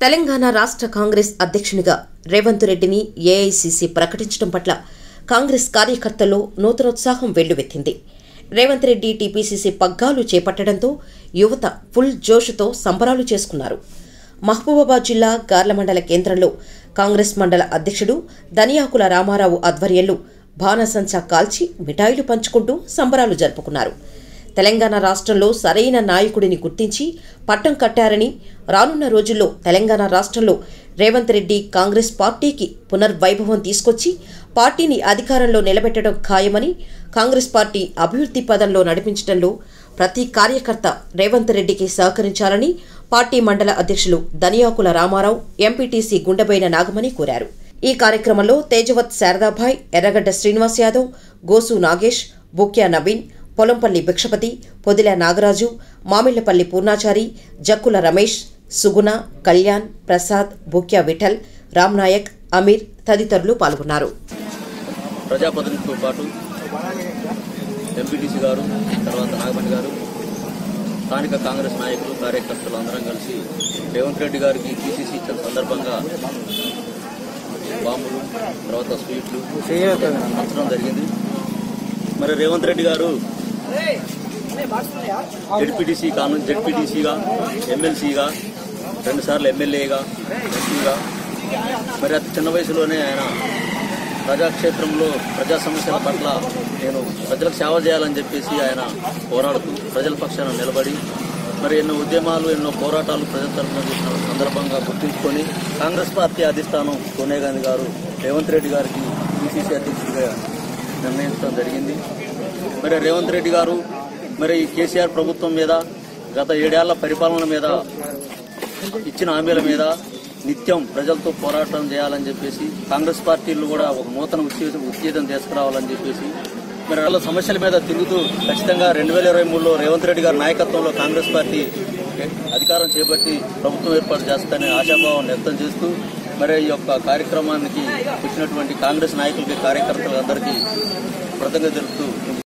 తెలంగాణ రాష్ట్ర కాంగ్రెస్ అధ్యక్షునిగా రేవంత్ రెడ్డిని ఏఐసీసీ ప్రకటించడం పట్ల కాంగ్రెస్ కార్యకర్తల్లో నూతనోత్సాహం వెల్లువెత్తింది రేవంత్ రెడ్డి టీపీసీసీ పగ్గాలు చేపట్టడంతో యువత ఫుల్ జోషుతో సంబరాలు చేసుకున్నారు మహబూబాబాద్ జిల్లా గార్ల మండల కేంద్రంలో కాంగ్రెస్ మండల అధ్యక్షుడు దనియాకుల రామారావు ఆధ్వర్యంలో బాణసంచా కాల్చి మిఠాయిలు పంచుకుంటూ సంబరాలు జరుపుకున్నారు తెలంగాణ రాష్ట్రంలో సరైన నాయకుడిని గుర్తించి పట్టం కట్టారని రానున్న రోజుల్లో తెలంగాణ రాష్ట్రంలో రేవంత్ రెడ్డి కాంగ్రెస్ పార్టీకి పునర్వైభవం తీసుకొచ్చి పార్టీని అధికారంలో నిలబెట్టడం ఖాయమని కాంగ్రెస్ పార్టీ అభివృద్ధి పదంలో నడిపించడంలో ప్రతి కార్యకర్త రేవంత్ రెడ్డికి సహకరించాలని పార్టీ మండల అధ్యక్షులు దనియాకుల రామారావు ఎంపీటీసీ గుండెబైన నాగమణి కోరారు ఈ కార్యక్రమంలో తేజవత్ శారదాభాయ్ ఎర్రగడ్డ శ్రీనివాస్ యాదవ్ గోసు నాగేష్ బుక్యా నవీన్ పొలంపల్లి భిక్షపతి పొదిల నాగరాజు మామిళ్లపల్లి పూర్ణాచారి జక్కుల రమేష్ సుగుణ కళ్యాణ్ ప్రసాద్ బుక్యా విఠల్ రామ్నాయక్ అమీర్ తదితరులు పాల్గొన్నారు ప్రజాప్రతినిధితో పాటు ఎంపీటీసీ గారు తర్వాత నాగమణి గారు స్థానిక కాంగ్రెస్ నాయకులు కార్యకర్తలు అందరం కలిసి రేవంత్ రెడ్డి గారికి పీసీసీ ఇచ్చిన సందర్భంగా బాంబులు తర్వాత స్వీట్లు పంచడం జరిగింది మరి రేవంత్ రెడ్డి గారు జెడ్పీటీసీ కాను జెడ్పీటీసీగా ఎమ్మెల్సీగా రెండుసార్లు ఎమ్మెల్యేగా ఎంపీగా మరి అతి చిన్న వయసులోనే ఆయన ప్రజాక్షేత్రంలో ప్రజా సమస్యల పట్ల నేను ప్రజలకు సేవ చేయాలని చెప్పేసి ఆయన పోరాడుతూ ప్రజల పక్షాన నిలబడి మరి ఎన్నో ఉద్యమాలు ఎన్నో పోరాటాలు ప్రజల తరఫున చేసిన సందర్భంగా గుర్తుంచుకొని కాంగ్రెస్ పార్టీ అధిష్టానం సోనియా గాంధీ గారు రేవంత్ రెడ్డి గారికి పిసిసి అధ్యక్షుడిగా నిర్ణయించడం జరిగింది మరి రేవంత్ రెడ్డి గారు మరి ఈ కేసీఆర్ ప్రభుత్వం మీద గత ఏడేళ్ల పరిపాలన మీద ఇచ్చిన హామీల మీద నిత్యం ప్రజలతో పోరాటం చేయాలని చెప్పేసి కాంగ్రెస్ పార్టీలు కూడా ఒక నూతన ఉత్తేజం ఉత్తేజం తీసుకురావాలని చెప్పేసి మరి వాళ్ళ సమస్యల మీద తిరుగుతూ ఖచ్చితంగా రెండు వేల ఇరవై మూడులో రేవంత్ రెడ్డి గారి నాయకత్వంలో కాంగ్రెస్ పార్టీ అధికారం చేపట్టి ప్రభుత్వం ఏర్పాటు చేస్తుందనే ఆశాభావం వ్యక్తం చేస్తూ మరి ఈ యొక్క కార్యక్రమానికి వచ్చినటువంటి కాంగ్రెస్ నాయకులకి కార్యకర్తలందరికీ కృతజ్ఞత తెలుపుతూ